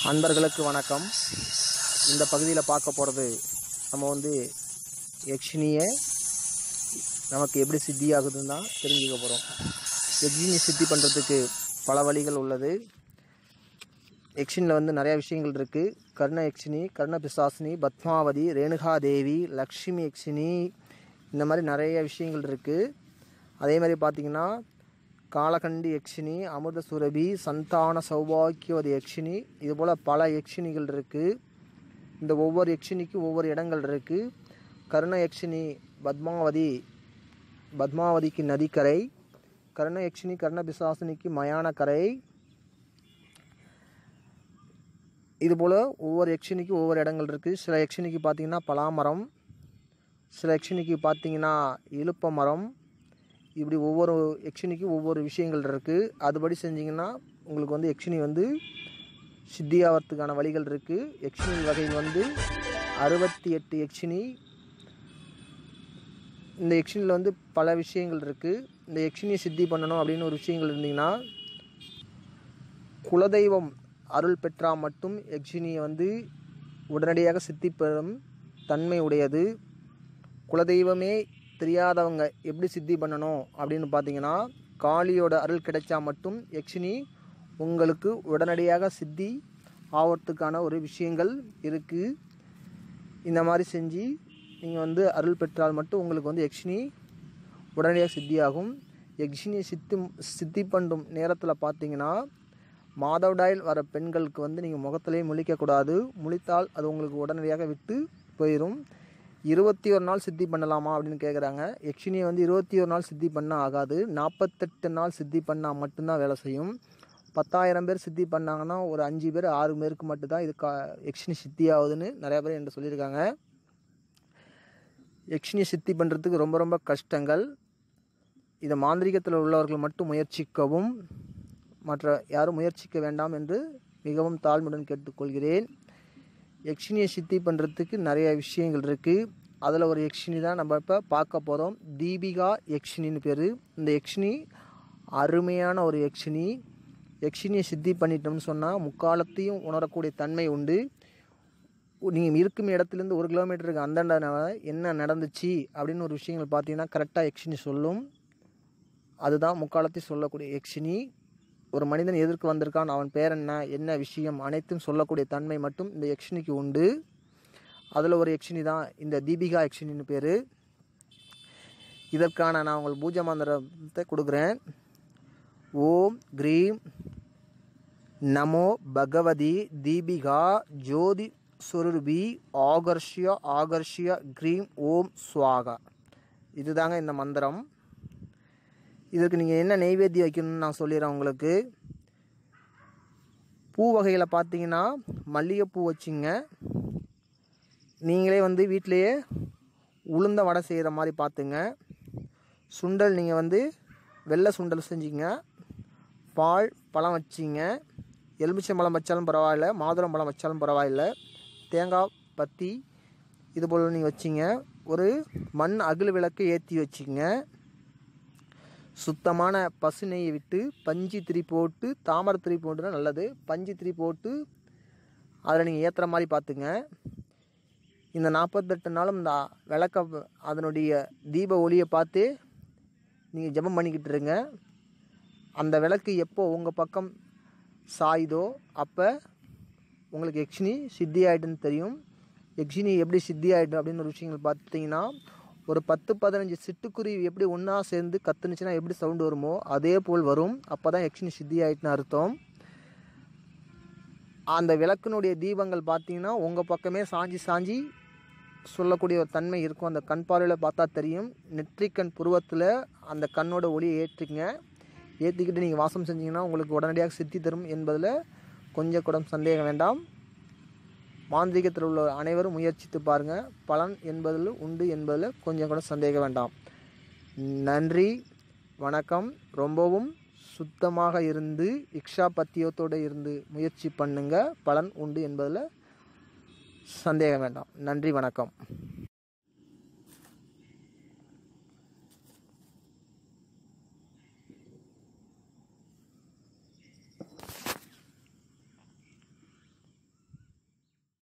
அன்பர்களுக்கு வணக்கம் இந்த பகுதியில் பார்க்க போகிறது நம்ம வந்து யக்ஷினியை நமக்கு எப்படி சித்தி ஆகுதுன்னு தான் தெரிஞ்சுக்க போகிறோம் யக்ஷினி சித்தி பண்ணுறதுக்கு பல வழிகள் உள்ளது யக்ஷினியில் வந்து நிறையா விஷயங்கள் இருக்குது கர்ண யக்ஷினி கர்ண பிசாசினி பத்மாவதி ரேணுகா தேவி லக்ஷ்மி யக்ஷினி இந்த மாதிரி நிறைய விஷயங்கள் இருக்குது அதே மாதிரி பார்த்திங்கன்னா காலகண்டி யக்ஷினி அமிர்த சுரபி சந்தான சௌபாக்கியவதி யக்ஷினி இது போல் பல யக்ஷினிகள் இருக்குது இந்த ஒவ்வொரு யக்ஷினிக்கும் ஒவ்வொரு இடங்கள் இருக்குது கர்ண யக்ஷினி பத்மாவதி பத்மாவதிக்கு நதிக்கரை கர்ண யக்ஷினி கர்ண பிசாசினிக்கு மயானக்கரை இது போல் ஒவ்வொரு யக்ஷினிக்கும் ஒவ்வொரு இடங்கள் இருக்குது சில யக்ஷினிக்கு பார்த்தீங்கன்னா பலாமரம் சில யக்ஷினிக்கு பார்த்தீங்கன்னா இலுப்ப மரம் இப்படி ஒவ்வொரு யக்ஷினிக்கும் ஒவ்வொரு விஷயங்கள் இருக்குது அதுபடி செஞ்சிங்கன்னா உங்களுக்கு வந்து யக்ஷினி வந்து சித்தியாகிறதுக்கான வழிகள் இருக்குது யக்ஷினி வகையில் வந்து அறுபத்தி எட்டு யக்ஷினி இந்த யக்ஷினியில் வந்து பல விஷயங்கள் இருக்குது இந்த யக்ஷினியை சித்தி பண்ணணும் அப்படின்னு ஒரு விஷயங்கள் இருந்தீங்கன்னா குலதெய்வம் அருள் பெற்றால் மட்டும் யக்ஷினியை வந்து உடனடியாக சித்தி பெறும் தன்மை உடையது குலதெய்வமே தெரியாதவங்க எப்படி சித்தி பண்ணணும் அப்படின்னு பார்த்தீங்கன்னா காளியோட அருள் கிடைச்சா மட்டும் யக்ஷினி உங்களுக்கு உடனடியாக சித்தி ஆவறதுக்கான ஒரு விஷயங்கள் இருக்குது இந்த மாதிரி செஞ்சு நீங்கள் வந்து அருள் பெற்றால் மட்டும் உங்களுக்கு வந்து யக்ஷினி உடனடியாக சித்தியாகும் யக்ஷினி சித்தி சித்தி பண்ணும் நேரத்தில் பார்த்தீங்கன்னா மாதவிடாயில் வர பெண்களுக்கு வந்து நீங்கள் முகத்திலே முழிக்கக்கூடாது முழித்தால் அது உங்களுக்கு உடனடியாக விட்டு போயிடும் இருபத்தி ஒரு நாள் சித்தி பண்ணலாமா அப்படின்னு கேட்குறாங்க யக்ஷினியை வந்து இருபத்தி ஒரு நாள் சித்தி பண்ணால் ஆகாது நாற்பத்தெட்டு நாள் சித்தி பண்ணால் மட்டும்தான் வேலை செய்யும் பத்தாயிரம் பேர் சித்தி பண்ணாங்கன்னா ஒரு அஞ்சு பேர் ஆறு பேருக்கு மட்டும்தான் இது கா யக்ஷினி சித்தி ஆகுதுன்னு நிறையா பேர் என்கிட்ட சொல்லியிருக்காங்க யக்ஷினி சித்தி பண்ணுறதுக்கு ரொம்ப ரொம்ப கஷ்டங்கள் இதை மாந்திரிகத்தில் உள்ளவர்கள் மட்டும் முயற்சிக்கவும் மற்ற யாரும் முயற்சிக்க வேண்டாம் என்று மிகவும் தாழ்மையுடன் கேட்டுக்கொள்கிறேன் யக்ஷினியை சித்தி பண்ணுறதுக்கு நிறைய விஷயங்கள் இருக்குது அதில் ஒரு யக்ஷினி தான் நம்ம இப்போ பார்க்க போகிறோம் தீபிகா யக்ஷினின்னு பேர் இந்த யக்ஷினி அருமையான ஒரு யக்ஷினி யக்ஷினியை சித்தி பண்ணிட்டோம்னு சொன்னால் முக்காலத்தையும் உணரக்கூடிய தன்மை உண்டு நீங்கள் இருக்கும் இடத்துலேருந்து ஒரு கிலோமீட்டருக்கு அந்தாண்ட என்ன நடந்துச்சு அப்படின்னு ஒரு விஷயங்கள் பார்த்தீங்கன்னா கரெக்டாக யக்ஷினி சொல்லும் அதுதான் முக்காலத்தையும் சொல்லக்கூடிய யக்ஷினி ஒரு மனிதன் எதற்கு வந்திருக்கான் அவன் பேர் என்ன என்ன விஷயம் அனைத்தும் சொல்லக்கூடிய தன்மை மட்டும் இந்த யக்ஷினிக்கு உண்டு அதில் ஒரு யக்ஷினி தான் இந்த தீபிகா யக்ஷினின்னு பேர் இதற்கான நான் உங்களுக்கு பூஜை மந்திரத்தை கொடுக்குறேன் ஓம் க்ரீம் நமோ பகவதி தீபிகா ஜோதி சுருபி ஆகர்ஷிய ஆகர்ஷிய க்ரீம் ஓம் ஸ்வாகா இதுதாங்க இந்த மந்திரம் இதுக்கு நீங்கள் என்ன நெய்வேத்தியம் வைக்கணும்னு நான் சொல்லிடுறேன் உங்களுக்கு பூ வகையில் பார்த்தீங்கன்னா மல்லிகைப்பூ வச்சுங்க நீங்களே வந்து வீட்டிலையே உளுந்த வடை செய்கிற மாதிரி பார்த்துங்க சுண்டல் நீங்கள் வந்து வெள்ளை சுண்டல் செஞ்சுங்க பால் பழம் வச்சிங்க எலுமிச்சம்பழம் வச்சாலும் பரவாயில்ல மாதுளம் பழம் வச்சாலும் பரவாயில்ல தேங்காய் பத்தி இது போல் நீங்கள் வச்சிங்க ஒரு மண் அகல் விளக்கு ஏற்றி வச்சுங்க சுத்தமான பசு நெய்யை விட்டு பஞ்சு திரி போட்டு தாமரை திரி போட்டுனா நல்லது பஞ்சு திரி போட்டு அதில் நீங்கள் ஏற்றுற மாதிரி பார்த்துங்க இந்த நாற்பத்தெட்டு நாளும் இந்த விளக்க அதனுடைய தீப ஒளியை பார்த்து நீங்கள் ஜபம் பண்ணிக்கிட்டு இருங்க அந்த விளக்கு எப்போ உங்கள் பக்கம் சாயுதோ அப்போ உங்களுக்கு யக்ஷினி சித்தி ஆகிட்டுன்னு தெரியும் யக்ஷினி எப்படி சித்தி ஆகிட்டு அப்படின்னு ஒரு விஷயங்கள் பார்த்தீங்கன்னா ஒரு பத்து பதினஞ்சு சிட்டுக்குருவி எப்படி ஒன்றா சேர்ந்து கத்துனுச்சுன்னா எப்படி சவுண்டு வருமோ அதே போல் வரும் அப்போ தான் யக்ஷினி சித்தி ஆயிட்டுன்னு அர்த்தம் அந்த விளக்கினுடைய தீபங்கள் பார்த்தீங்கன்னா உங்கள் பக்கமே சாஞ்சி சாஞ்சி சொல்லக்கூடிய ஒரு தன்மை இருக்கும் அந்த கண் பார்வையில் பார்த்தா தெரியும் நெற்றிக்கண் புருவத்தில் அந்த கண்ணோட ஒளியை ஏற்றிங்க ஏற்றிக்கிட்டு நீங்கள் வாசம் செஞ்சீங்கன்னா உங்களுக்கு உடனடியாக சித்தி தரும் என்பதில் கொஞ்சம் கூட சந்தேகம் வேண்டாம் மாந்திரிகத்தில் உள்ள அனைவரும் முயற்சித்து பாருங்கள் பலன் என்பதில் உண்டு என்பதில் கொஞ்சம் கூட சந்தேகம் வேண்டாம் நன்றி வணக்கம் ரொம்பவும் சுத்தமாக இருந்து இக்ஷா பத்தியத்தோடு இருந்து முயற்சி பண்ணுங்க பலன் உண்டு என்பதில் சந்தேகம் வேண்டாம் நன்றி வணக்கம்